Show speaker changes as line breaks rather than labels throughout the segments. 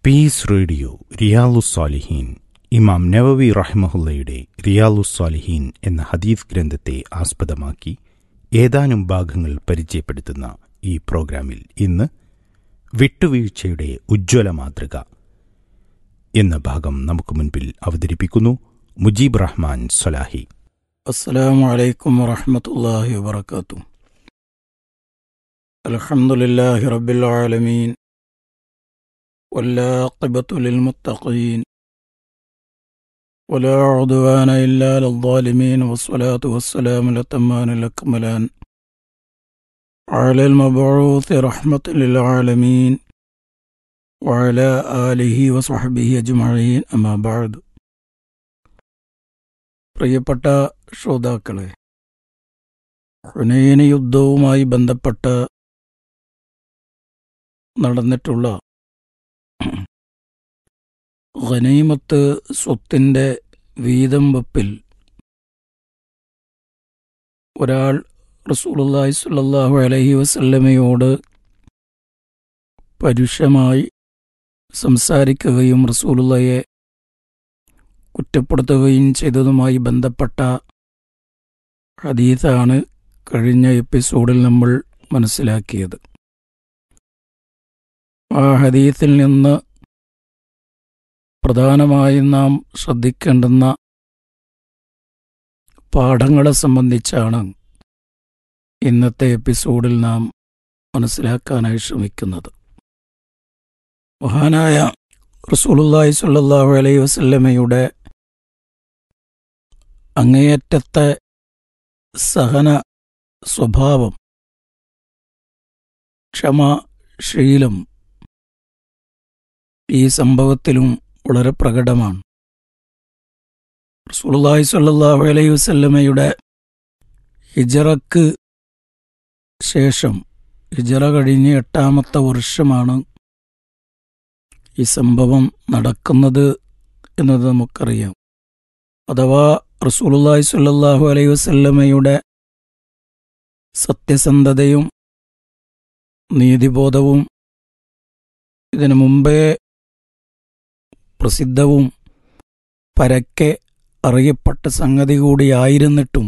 piece radio റിയാലുസ്സാലിഹീൻ ഇമാം നവവി റഹ്മഹുല്ലയുടെ റിയാലുസ്സാലിഹീൻ എന്ന ഹദീസ് ഗ്രന്ഥത്തെ ആസ്പദമാക്കി ഏതാനും ഭാഗങ്ങൾ പരിചയപ്പെടുത്തുന്ന ഈ പ്രോഗ്രാമിൽ ഇന്ന് വിട്ടുവീഴ്ചയുടെ ഉജ്ജ്വല മാതൃക എന്ന ഭാഗം നമുക്ക് മുൻപിൽ അവതരിപ്പിക്കുന്നു മുജീബ് റഹ്മാൻ സലാഹി
السلام عليكم ورحمة الله وبركاته الحمد لله رب العالمين والعاقبة للمتقين ولا عدوان إلا على الظالمين والصلاة والسلام الأتمان الأكملان على المبعوث رحمة للعالمين وعلى آله وصحبه أجمعين أما بعد പ്രിയപ്പെട്ട ശ്രോതാക്കളെ ഹുനൈന യുദ്ധവുമായി ബന്ധപ്പെട്ട് നടന്നിട്ടുള്ള ഖനീമത്ത് സ്വത്തിൻ്റെ വീതം വെപ്പിൽ ഒരാൾ റസൂലുള്ളാഹി സ്വല്ലല്ലാഹു അലൈഹി വസല്ലമയോട് പരുഷമായി സംസാരിക്കുകയും റസൂലുള്ളയെ കുറ്റപ്പെടുത്തുകയും ചെയ്തതുമായി ബന്ധപ്പെട്ട ഹദീസാണ് കഴിഞ്ഞ എപ്പിസോഡിൽ നമ്മൾ മനസ്സിലാക്കിയത് ആ ഹദീസിൽ നിന്ന് പ്രധാനമായും നാം ശ്രദ്ധിക്കേണ്ടുന്ന പാഠങ്ങളെ സംബന്ധിച്ചാണ് ഇന്നത്തെ എപ്പിസോഡിൽ നാം മനസ്സിലാക്കാനായി ശ്രമിക്കുന്നത് മഹാനായ റസൂലുള്ളാഹി സ്വല്ലല്ലാഹു അലൈഹി വസല്ലമയുടെ അങ്ങേയറ്റത്തെ സഹന സ്വഭാവം ക്ഷമാശീലം ഈ സംഭവത്തിലും വളരെ പ്രകടമാണ് റസൂലുള്ളാഹി സ്വല്ലല്ലാഹു അലൈഹി വസല്ലമയുടെ ഹിജറക്ക് ശേഷം ഹിജറ കഴിഞ്ഞ് എട്ടാമത്തെ വർഷമാണ് ഈ സംഭവം നടക്കുന്നത് എന്നത് നമുക്കറിയാം അഥവാ റസൂലുള്ളാഹി സ്വല്ലല്ലാഹു അലൈഹി വസല്ലമയുടെ സത്യസന്ധതയും നീതിബോധവും ഇതിനു മുമ്പേ പ്രസിദ്ധവും പരക്കെ അറിയപ്പെട്ട സംഗതി കൂടിയായിരുന്നിട്ടും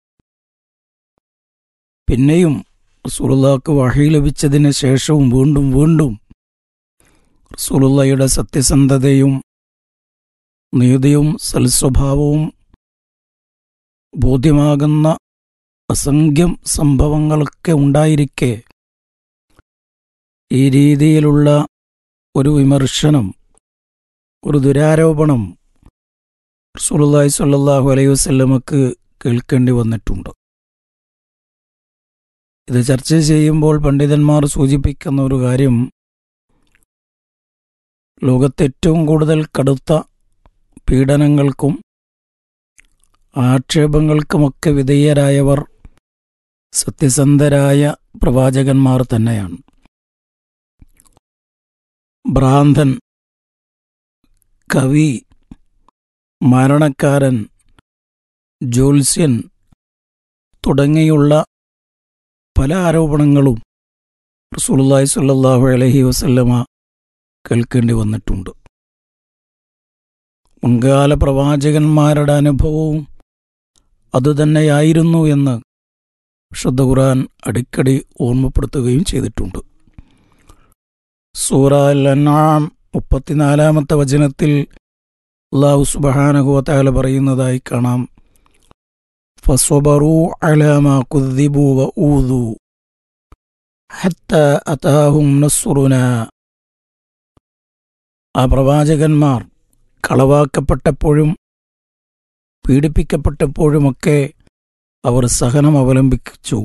പിന്നെയും റസൂലുള്ളാഹ്ക്ക് വഹി ലഭിച്ചതിന് ശേഷവും വീണ്ടും വീണ്ടും റസൂലുള്ളയുടെ സത്യസന്ധതയും നീതിയും സൽസ്വഭാവവും ബോധ്യമാകുന്ന അസംഖ്യം സംഭവങ്ങളൊക്കെ ഉണ്ടായിരിക്കെ ഈ രീതിയിലുള്ള ഒരു വിമർശനം ഒരു ദുരാരോപണം റസൂലുള്ളാഹി സ്വല്ലല്ലാഹു അലൈഹി വസല്ലമക്ക് കേൾക്കേണ്ടി വന്നിട്ടുണ്ട് ഇത് ചർച്ച ചെയ്യുമ്പോൾ പണ്ഡിതന്മാർ സൂചിപ്പിക്കുന്ന ഒരു കാര്യം ലോകത്തെ ഏറ്റവും കൂടുതൽ കടുത്ത പീഡനങ്ങൾക്കും ആക്ഷേപങ്ങൾക്കുമൊക്കെ വിധേയരായവർ സത്യസന്ധരായ പ്രവാചകന്മാർ തന്നെയാണ് ഭ്രാന്തൻ കവി മരണക്കാരൻ ജ്യോത്സ്യൻ തുടങ്ങിയുള്ള പല ആരോപണങ്ങളും റസൂലുള്ളാഹി സ്വല്ലല്ലാഹു അലൈഹി വസല്ലമ കേൾക്കേണ്ടി വന്നിട്ടുണ്ട് മുൻകാല പ്രവാചകന്മാരുടെ അനുഭവവും അതുതന്നെയായിരുന്നു എന്ന് വിശുദ്ധ ഖുർആൻ അടിക്കടി ഓർമ്മപ്പെടുത്തുകയും ചെയ്തിട്ടുണ്ട് സൂറ അൻആം മുപ്പത്തിനാലാമത്തെ വചനത്തിൽ അള്ളാഹു സുബഹാനഹുവത്താല പറയുന്നതായി കാണാം ഫസ്വബറു അലാമ കുദ്ദിബു വ ഊതു ഹത്ത അതാഹും നസ്റുന ആ പ്രവാചകന്മാർ കളവാക്കപ്പെട്ടപ്പോഴും പീഡിപ്പിക്കപ്പെട്ടപ്പോഴുമൊക്കെ അവർ സഹനം അവലംബിച്ചു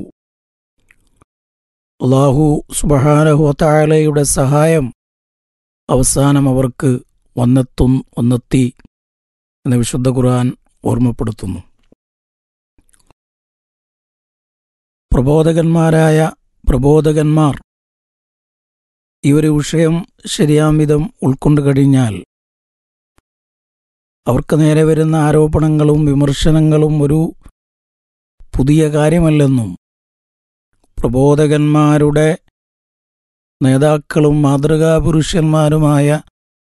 അള്ളാഹു സുബഹാനഹുത്തായാലയുടെ സഹായം അവസാനം അവർക്ക് വന്നെത്തും വന്നെത്തി എന്ന് വിശുദ്ധ ഖുർആൻ ഓർമ്മപ്പെടുത്തുന്നു പ്രബോധകന്മാരായ പ്രബോധകന്മാർ ഈ ഒരു വിഷയം ശരിയാം വിധം ഉൾക്കൊണ്ടു കഴിഞ്ഞാൽ അവർക്ക് നേരെ വരുന്ന ആരോപണങ്ങളും വിമർശനങ്ങളും ഒരു പുതിയ കാര്യമല്ലെന്നും പ്രബോധകന്മാരുടെ നേതാക്കളും മാതൃകാ പുരുഷന്മാരുമായ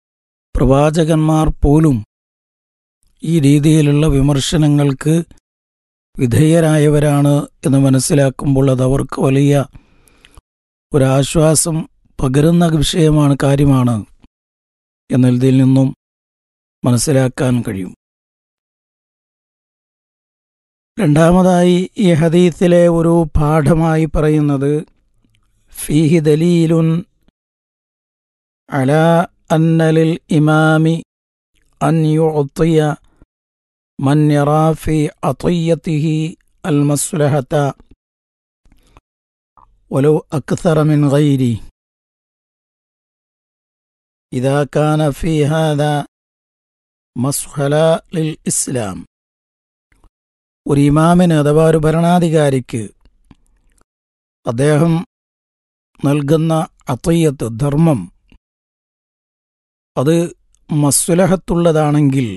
പ്രവാചകന്മാർ പോലും ഈ രീതിയിലുള്ള വിമർശനങ്ങൾക്ക് വിധേയരായവരാണ് എന്ന് മനസ്സിലാക്കുമ്പോൾ അത് അവർക്ക് വലിയ ഒരാശ്വാസം പകരുന്ന വിഷയമാണ് കാര്യമാണ് എന്നതിൽ നിന്നും മനസ്സിലാക്കാൻ കഴിയും രണ്ടാമതായി ഈ ഹദീത്തിലെ ഒരു പാഠമായി പറയുന്നത് ഫീഹി ദലീലുൻ അല അന്നലിൽ ഇമാമി അൻ യുഅത്തിയ മൻ യറാ ഫി അطيته المصلحة ولو أكثر من غيره إذا كان في هذا മസ്ഹല ലിൽ ഇസ്ലാം ഒരു ഇമാമിന് അഥവാ ഒരു ഭരണാധികാരിക്ക് അദ്ദേഹം നൽകുന്ന അത്തയ്യത്ത് ധർമ്മം അത് മസ്സുലഹത്തുള്ളതാണെങ്കിൽ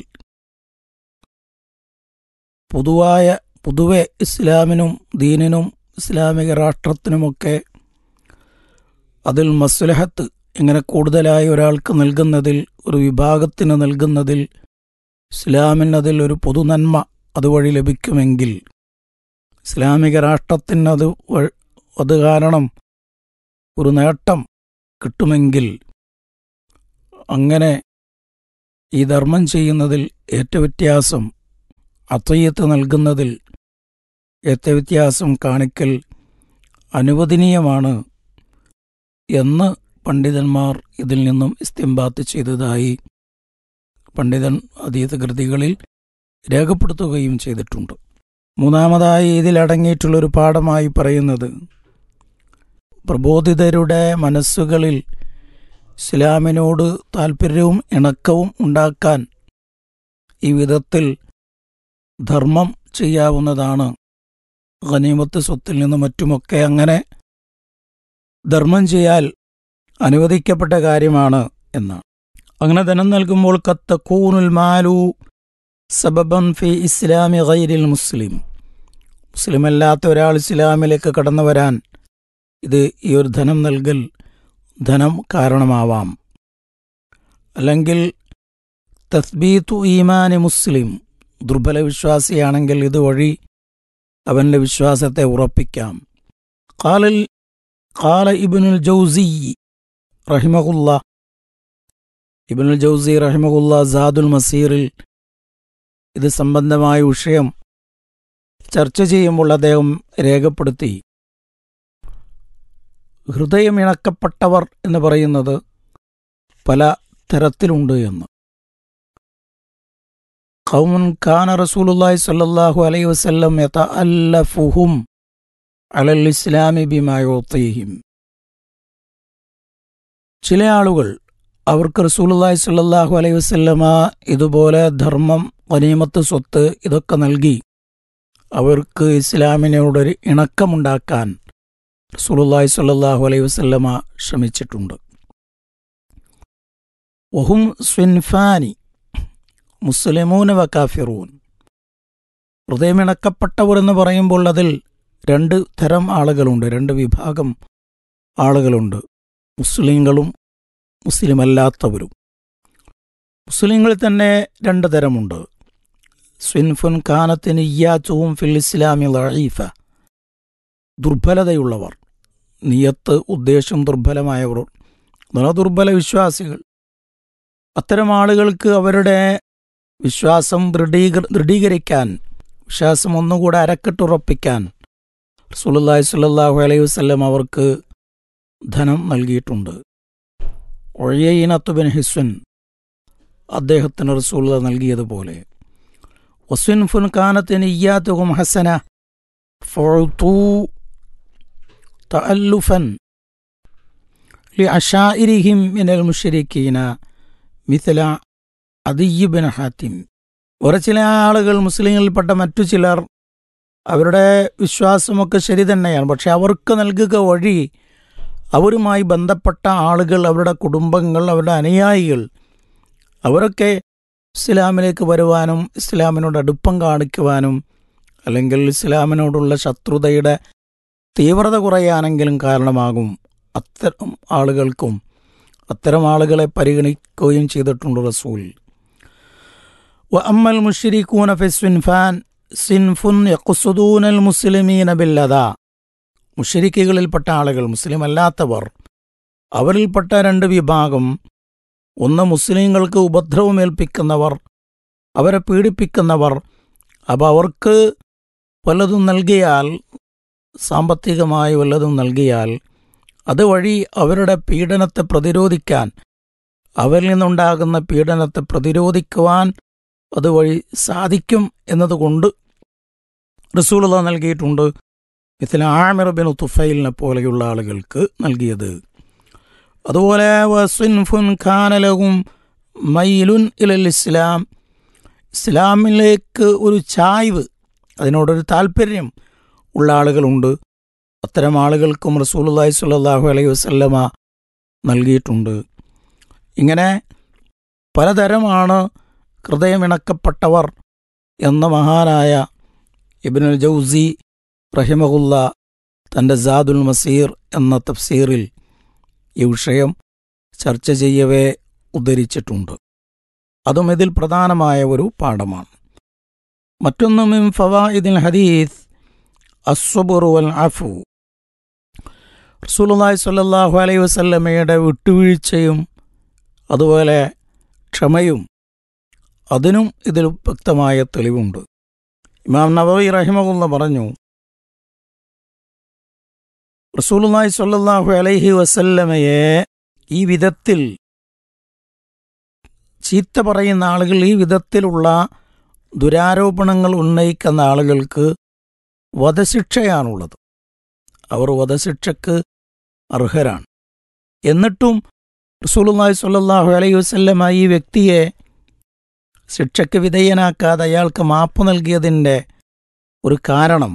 പൊതുവായ പൊതുവെ ഇസ്ലാമിനും ദീനിനും ഇസ്ലാമിക രാഷ്ട്രത്തിനുമൊക്കെ അതിൽ മസ്സുലഹത്ത് ഇങ്ങനെ കൂടുതലായി ഒരാൾക്ക് നൽകുന്നതിൽ ഒരു വിഭാഗത്തിന് നൽകുന്നതിൽ ഇസ്ലാമിനതിൽ ഒരു പൊതുനന്മ അതുവഴി ലഭിക്കുമെങ്കിൽ ഇസ്ലാമിക രാഷ്ട്രത്തിനത് അത് കാരണം ഒരു നേട്ടം കിട്ടുമെങ്കിൽ അങ്ങനെ ഈ ധർമ്മം ചെയ്യുന്നതിൽ ഏറ്റവ്യത്യാസം അത്തയ്യത്ത് നൽകുന്നതിൽ ഏറ്റവ്യത്യാസം കാണിക്കൽ അനുവദനീയമാണ് എന്ന് പണ്ഡിതന്മാർ ഇതിൽ നിന്നും ഇസ്തിംബാത്ത് ചെയ്തതായി പണ്ഡിതൻ അതീത കൃതികളിൽ രേഖപ്പെടുത്തുകയും ചെയ്തിട്ടുണ്ട് മൂന്നാമതായി ഇതിലടങ്ങിയിട്ടുള്ളൊരു പാഠമായി പറയുന്നത് പ്രബോധിതരുടെ മനസ്സുകളിൽ ഇസ്ലാമിനോട് താൽപ്പര്യവും ഇണക്കവും ഉണ്ടാക്കാൻ ഈ വിധത്തിൽ ധർമ്മം ചെയ്യാവുന്നതാണ് ഖനീമത്ത് സ്വത്തിൽ നിന്നും മറ്റുമൊക്കെ അങ്ങനെ ധർമ്മം ചെയ്യാൽ അനുവദിക്കപ്പെട്ട കാര്യമാണ് എന്നാണ് അങ്ങനെ ധനം നൽകുമ്പോൾ കത്തക്കൂനുൽ മാലു സബബൻ ഫി ഇസ്ലാമി ഗൈരിൽ മുസ്ലിം മുസ്ലിം അല്ലാത്ത ഒരാൾ ഇസ്ലാമിലേക്ക് കടന്നു വരാൻ ഇത് ഈ ഒരു ധനം നൽകൽ ധനം കാരണമാവാം അല്ലെങ്കിൽ തസ്ബീത്തു ഈമാനി മുസ്ലിം ദുർബല വിശ്വാസിയാണെങ്കിൽ ഇതുവഴി അവന്റെ വിശ്വാസത്തെ ഉറപ്പിക്കാം കാലൽ കാല ഇബിനുൽ ജൗസി റഹിമഹുല്ല ഇബിനുൽ ജൗസി റഹിമഹുല്ല സാദുൽ മസീറിൽ ഇത് സംബന്ധമായ വിഷയം ചർച്ച ചെയ്യുമ്പോൾ അദ്ദേഹം രേഖപ്പെടുത്തി ഹൃദയമിണക്കപ്പെട്ടവർ എന്ന് പറയുന്നത് പല തരത്തിലുണ്ട് എന്ന് ഖൗമുൻ ഖാന റസൂലുള്ളാഹി സ്വല്ലല്ലാഹു അലൈഹി വസല്ലം യതഅല്ലഫുഹും അലൽ ഇസ്ലാമി ബിമാ യുതീഹിം ചില ആളുകൾ അവർക്ക് റസൂലുള്ളാഹി സ്വല്ലല്ലാഹു അലൈഹി വസല്ലമ ഇതുപോലെ ധർമ്മം ഗനീമത്ത് സ്വത്ത് ഇതൊക്കെ നൽകി അവർക്ക് ഇസ്ലാമിനോടൊരു ഇണക്കമുണ്ടാക്കാൻ റസൂലുള്ളാഹി സ്വല്ലല്ലാഹു അലൈഹി വസല്ലമ ശ്രമിച്ചിട്ടുണ്ട് വഹും സ്വിൻഫാനി മുസ്ലിമൂന വ കാഫിറൂൻ ഹൃദയമിണക്കപ്പെട്ടവർ എന്ന് പറയുമ്പോൾ അതിൽ രണ്ട് തരം ആളുകളുണ്ട് രണ്ട് വിഭാഗം ആളുകളുണ്ട് മുസ്ലിങ്ങളും മുസ്ലിമല്ലാത്തവരും മുസ്ലിങ്ങളിൽ തന്നെ രണ്ട് തരമുണ്ട് സ്വിൻഫുൻ ഖാനത്തിന് ഇയാച്ചുവും ഫിൽ ഇസ്ലാമി ലഈഫ ദുർബലതയുള്ളവർ നിയത്ത് ഉദ്ദേശം ദുർബലമായവർ നല്ല ദുർബല വിശ്വാസികൾ അത്തരം ആളുകൾക്ക് അവരുടെ വിശ്വാസം ദൃഢീക ദൃഢീകരിക്കാൻ വിശ്വാസം ഒന്നുകൂടെ അരക്കെട്ടുറപ്പിക്കാൻ റസൂലുള്ളാഹി സ്വല്ലല്ലാഹു അലൈഹി വസല്ലം അവർക്ക് ധനം നൽകിയിട്ടുണ്ട് ഒഴയീനത്തുബിൻ ഹിസ്വൻ അദ്ദേഹത്തിന് റസൂല നൽകിയതുപോലെ വസ്വിൻഫുൻ കാനത്തിന് ഇയ്യാത്തുഹും ഹസന ഫൗതൂ തഅല്ലുഫൻ لعشائرهم من المشركين مثل അദിയ്യബിൻ ഹാത്തിം ഒരു ചില ആളുകൾ മുസ്ലിങ്ങളിൽപ്പെട്ട മറ്റു ചിലർ അവരുടെ വിശ്വാസമൊക്കെ ശരി തന്നെയാണ് പക്ഷെ അവർക്ക് നൽകുക വഴി അവരുമായി ബന്ധപ്പെട്ട ആളുകൾ അവരുടെ കുടുംബങ്ങൾ അവരുടെ അനുയായികൾ അവരൊക്കെ ഇസ്ലാമിലേക്ക് വരുവാനും ഇസ്ലാമിനോട് അടുപ്പം കാണിക്കുവാനും അല്ലെങ്കിൽ ഇസ്ലാമിനോടുള്ള ശത്രുതയുടെ തീവ്രത കുറയാനെങ്കിലും കാരണമാകും അത്തരം ആളുകൾക്കും അത്തരം ആളുകളെ പരിഗണിക്കുകയും ചെയ്തിട്ടുണ്ട് റസൂൽ വ അമ്മൽ മുഷിരിക്കൂന ഫിസ്വിൻഫാൻ സിൻഫുൻ യഖ്സുദൂനൽ മുസ്ലിമീന ബില്ലദാ മുഷരിക്കുകളിൽപ്പെട്ട ആളുകൾ മുസ്ലിം അല്ലാത്തവർ അവരിൽപ്പെട്ട രണ്ട് വിഭാഗം ഒന്ന് മുസ്ലിങ്ങൾക്ക് ഉപദ്രവമേൽപ്പിക്കുന്നവർ അവരെ പീഡിപ്പിക്കുന്നവർ അപ്പോൾ അവർക്ക് വല്ലതും നൽകിയാൽ സാമ്പത്തികമായി വല്ലതും നൽകിയാൽ അതുവഴി അവരുടെ പീഡനത്തെ പ്രതിരോധിക്കാൻ അവരിൽ നിന്നുണ്ടാകുന്ന പീഡനത്തെ പ്രതിരോധിക്കുവാൻ അതുവഴി സാധിക്കും എന്നതുകൊണ്ട് റസൂലുള്ള നൽകിയിട്ടുണ്ട് മിഥില ആമിർ ബിൻ തുഫൈലിനെ പോലെയുള്ള ആളുകൾക്ക് നൽകിയത് അതുപോലെ വസ്വിൻഫുൻ ഖാനലകും മൈലുൻ ഇലൽ ഇസ്ലാം ഇസ്ലാമിലേക്ക് ഒരു ചായ്വ് അതിനോടൊരു താല്പര്യം ഉള്ള ആളുകളുണ്ട് അത്തരം ആളുകൾക്കും റസൂലുള്ളാഹി സ്വല്ലല്ലാഹു അലൈഹി വസല്ലമ നൽകിയിട്ടുണ്ട് ഇങ്ങനെ പലതരമാണ് ഹൃദയമിണക്കപ്പെട്ടവർ എന്ന മഹാനായ ഇബ്നുൽ ജൗസി റഹിമഹുല്ല തൻ്റെ സാദുൽ മസീർ എന്ന തഫ്സീറിൽ ഈ വിഷയം ചർച്ച ചെയ്യവേ ഉദ്ധരിച്ചിട്ടുണ്ട് അതും ഇതിൽ പ്രധാനമായ ഒരു പാഠമാണ് മറ്റൊന്ന് മിൻ ഫവായിദിൽ ഹദീസ് അസ്വബുറു വൽ അഫു റസൂലുള്ളാഹി സ്വല്ലല്ലാഹു അലൈഹി വസല്ലമയുടെ വിട്ടുവീഴ്ചയും അതുപോലെ ക്ഷമയും അതിനും ഇതിൽ വ്യക്തമായ തെളിവുണ്ട് ഇമാം നബവി റഹിമകുല്ല പറഞ്ഞു റസൂലുള്ളാഹി സ്വല്ലല്ലാഹു അലൈഹി വസല്ലമയെ ഈ വിധത്തിൽ ചീത്ത പറയുന്ന ആളുകൾ ഈ വിധത്തിലുള്ള ദുരാരോപണങ്ങൾ ഉന്നയിക്കുന്ന ആളുകൾക്ക് വധശിക്ഷയാണുള്ളത് അവർ വധശിക്ഷക്ക് അർഹരാണ് എന്നിട്ടും റസൂലുള്ളാഹി സ്വല്ലല്ലാഹു അലൈഹി വസല്ലമ ഈ വ്യക്തിയെ ശിക്ഷയ്ക്ക് വിധേയനാക്കാതെ അയാൾക്ക് മാപ്പ് നൽകിയതിൻ്റെ ഒരു കാരണം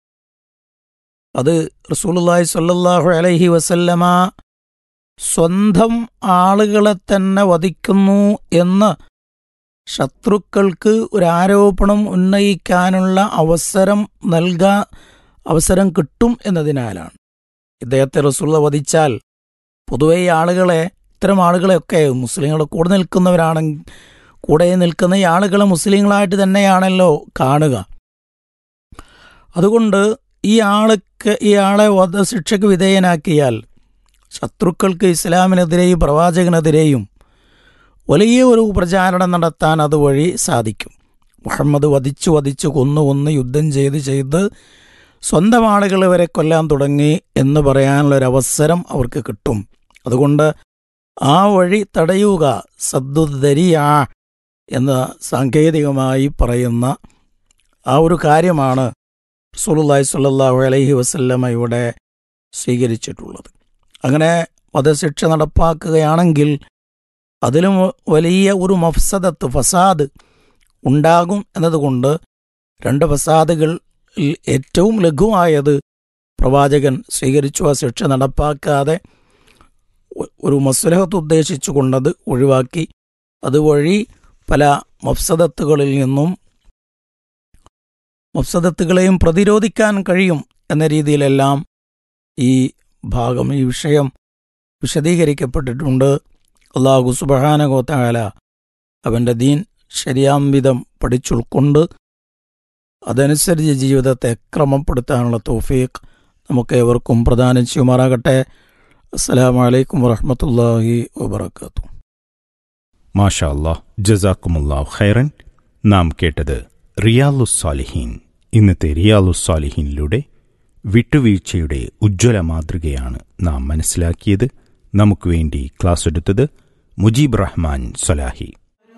അത് റസൂലുള്ളാഹി സ്വല്ലല്ലാഹു അലൈഹി വസല്ലമ സ്വന്തം ആളുകളെ തന്നെ വധിക്കുന്നു എന്ന് ശത്രുക്കൾക്ക് ഒരു ആരോപണം ഉന്നയിക്കാനുള്ള അവസരം നൽകാ അവസരം കിട്ടും എന്നതിനാലാണ് ഇദ്ദേഹത്തെ റസൂള്ള വധിച്ചാൽ പൊതുവെ ഈ ആളുകളെ ഇത്തരം ആളുകളെയൊക്കെ മുസ്ലിങ്ങളുടെ കൂടെ നിൽക്കുന്നവരാണെങ്കിൽ കൂടെ നിൽക്കുന്ന ഈ ആളുകളെ മുസ്ലിങ്ങളായിട്ട് തന്നെയാണല്ലോ കാണുക അതുകൊണ്ട് ഈ ആൾക്ക് ഈ ആളെ വധശിക്ഷയ്ക്ക് വിധേയനാക്കിയാൽ ശത്രുക്കൾക്ക് ഇസ്ലാമിനെതിരെയും പ്രവാചകനെതിരെയും വലിയ ഒരു പ്രചാരണം നടത്താൻ അതുവഴി സാധിക്കും മുഹമ്മദ് വധിച്ചു വധിച്ചു കൊന്നു കൊന്ന് യുദ്ധം ചെയ്ത് ചെയ്ത് സ്വന്തം ആളുകൾ വരെ കൊല്ലാൻ തുടങ്ങി എന്ന് പറയാനുള്ളൊരവസരം അവർക്ക് കിട്ടും അതുകൊണ്ട് ആ വഴി തടയുക സദ്ദുദരിയാ എന്ന് സാങ്കേതികമായി പറയുന്ന ആ ഒരു കാര്യമാണ് റസൂലുള്ളാഹി സ്വല്ലല്ലാഹു അലൈഹി വസല്ലമ ഇവിടെ സ്വീകരിച്ചിട്ടുള്ളത് അങ്ങനെ വധശിക്ഷ നടപ്പാക്കുകയാണെങ്കിൽ അതിലും വലിയ ഒരു മഫ്സദത്ത് ഫസാദ് ഉണ്ടാകും എന്നതുകൊണ്ട് രണ്ട് ഫസാദുകൾ ഏറ്റവും ലഘുവായത് പ്രവാചകൻ സ്വീകരിച്ചു ആ ശിക്ഷ നടപ്പാക്കാതെ ഒരു മസ്ലഹത്ത് ഉദ്ദേശിച്ചുകൊണ്ടത് ഒഴിവാക്കി അതുവഴി പല മഫ്സദത്തുകളിൽ നിന്നും മഫ്സദത്തുകളെയും പ്രതിരോധിക്കാൻ കഴിയും എന്ന രീതിയിലെല്ലാം ഈ ഭാഗം ഈ വിഷയം വിശദീകരിക്കപ്പെട്ടിട്ടുണ്ട് അള്ളാഹു സുബഹാനഗോത്താല അവൻ്റെ ദീൻ ശരിയാം വിധം പഠിച്ചുൾക്കൊണ്ട് അതനുസരിച്ച് ജീവിതത്തെ ക്രമപ്പെടുത്താനുള്ള തോഫീഖ് നമുക്ക് ഏവർക്കും പ്രദാനം ചെയ്യുമാറാകട്ടെ അസ്സലാമു അലൈക്കും വറഹമത്തല്ലാഹി വബർക്കാത്തു
മാഷാ അല്ലാഹ് ജസാക്കുമുല്ലാഹ് ഖൈറൻ നാം കേട്ടത് റിയാലുസ്സാലിഹീൻ ഇന്നത്തെ റിയാലുസ്സാലിഹീനിലൂടെ വിട്ടുവീഴ്ചയുടെ ഉജ്ജ്വല മാതൃകയാണ് നാം മനസ്സിലാക്കിയത് നമുക്ക് വേണ്ടി ക്ലാസ് എടുത്തത് മുജീബ് റഹ്മാൻ സലാഹി